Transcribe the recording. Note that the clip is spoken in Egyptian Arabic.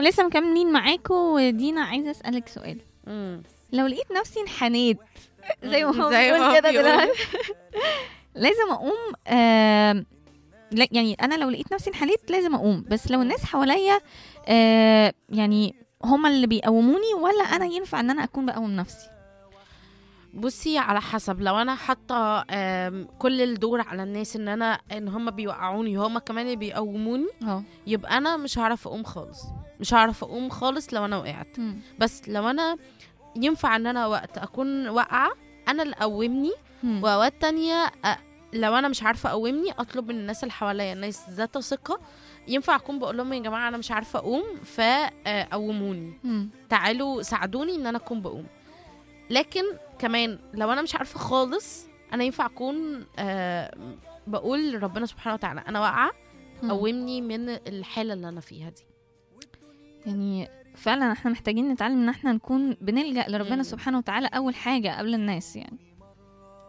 ولسه مكملين معاكم ودينا عايزه اسالك سؤال مم. لو لقيت نفسي انحنيت زي ما هو زي ما بيقول هو كده بيقول. دلوقتي لازم اقوم آم، لا يعني انا لو لقيت نفسي انحنيت لازم اقوم بس لو الناس حواليا آه، يعني هما اللي بيقوموني ولا انا ينفع ان انا اكون بقوم نفسي بصي على حسب لو انا حاطه آم، كل الدور على الناس ان انا ان هم بيوقعوني هم كمان اللي بيقوموني اه يبقى انا مش هعرف اقوم خالص مش هعرف اقوم خالص لو انا وقعت بس لو انا ينفع ان انا وقت اكون واقعه انا اللي اقومني واوقات تانية أ- لو انا مش عارفه اقومني اطلب من الناس اللي حواليا الناس ذات ثقه ينفع اكون بقول لهم يا جماعه انا مش عارفه اقوم فقوموني تعالوا ساعدوني ان انا اكون بقوم لكن كمان لو انا مش عارفه خالص انا ينفع اكون آه بقول لربنا سبحانه وتعالى انا واقعه قومني من الحاله اللي انا فيها دي يعني فعلا احنا محتاجين نتعلم ان احنا نكون بنلجأ لربنا مم. سبحانه وتعالى اول حاجه قبل الناس يعني